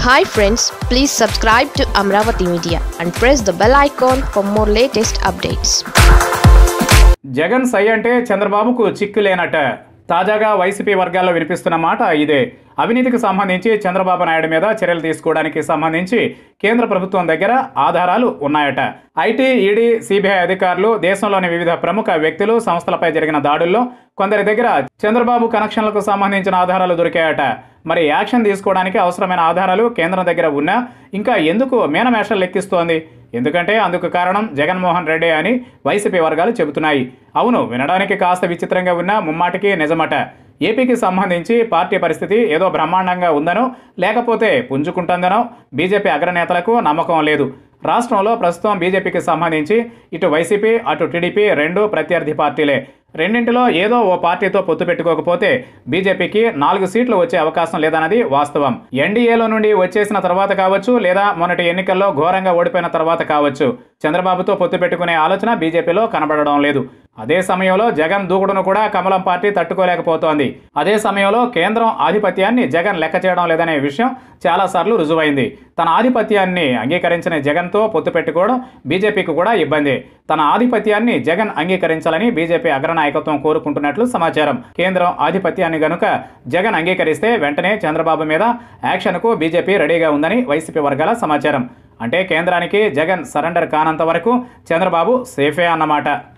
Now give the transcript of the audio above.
hi friends please subscribe to Amaravati media and press the bell icon for more latest updates Jagan సై అంటే చంద్రబాబుకు చిక్కు లేనట్ట తాజాగా వైసీపీ వర్గాల్లో వినిపిస్తున్న మాట ఇదే అవినీతికి సంబంధించి చంద్రబాబు నాయుడు మీద చర్యలు తీసుకోవడానికి సంబంధించి కేంద్ర ప్రభుత్వం దగ్గర ఆధారాలు ఉన్నాయట ఐటీ ఈడీ సిబిఐ అధికారులు దేశంలోని వివిధ ప్రముఖ వ్యక్తులు సంస్థలపై జరిగిన దాడుల్లో కొందరి దగ్గర చంద్రబాబు కనెక్షన్లకు సంబంధించిన ఆధారాలు దొరికాయట మరి యాక్షన్ తీసుకోవడానికి అవసరమైన ఆధారాలు కేంద్రం దగ్గర ఉన్నా ఇంకా ఎందుకు మేనమేషాలు లెక్కిస్తోంది ఎందుకంటే అందుకు కారణం జగన్మోహన్ రెడ్డి అని వైసీపీ వర్గాలు చెబుతున్నాయి అవును వినడానికి కాస్త విచిత్రంగా ఉన్నా ముమ్మాటికి నిజమట ఏపీకి సంబంధించి పార్టీ పరిస్థితి ఏదో బ్రహ్మాండంగా ఉందనో లేకపోతే పుంజుకుంటుందనో బీజేపీ అగ్రనేతలకు నమ్మకం లేదు రాష్ట్రంలో ప్రస్తుతం బీజేపీకి సంబంధించి ఇటు వైసీపీ అటు టీడీపీ రెండు ప్రత్యర్థి పార్టీలే రెండింటిలో ఏదో ఓ పార్టీతో పొత్తు పెట్టుకోకపోతే బీజేపీకి నాలుగు సీట్లు వచ్చే అవకాశం లేదన్నది వాస్తవం ఎన్డీఏలో నుండి వచ్చేసిన తర్వాత కావచ్చు లేదా మొన్నటి ఎన్నికల్లో ఘోరంగా ఓడిపోయిన తర్వాత కావచ్చు చంద్రబాబుతో పొత్తు పెట్టుకునే ఆలోచన బీజేపీలో కనబడడం లేదు అదే సమయంలో జగన్ దూకుడును కూడా కమలం పార్టీ తట్టుకోలేకపోతోంది అదే సమయంలో కేంద్రం ఆధిపత్యాన్ని జగన్ లెక్క చేయడం లేదనే విషయం చాలాసార్లు రుజువైంది తన ఆధిపత్యాన్ని అంగీకరించిన జగన్తో పొత్తు పెట్టుకోవడం బీజేపీకి కూడా ఇబ్బంది తన ఆధిపత్యాన్ని జగన్ అంగీకరించాలని బీజేపీ అగ్రనాయకత్వం కోరుకుంటున్నట్లు సమాచారం కేంద్రం ఆధిపత్యాన్ని గనుక జగన్ అంగీకరిస్తే వెంటనే చంద్రబాబు మీద యాక్షన్కు బీజేపీ రెడీగా ఉందని వైసీపీ వర్గాల సమాచారం అంటే కేంద్రానికి జగన్ సరెండర్ కానంత వరకు చంద్రబాబు సేఫే అన్నమాట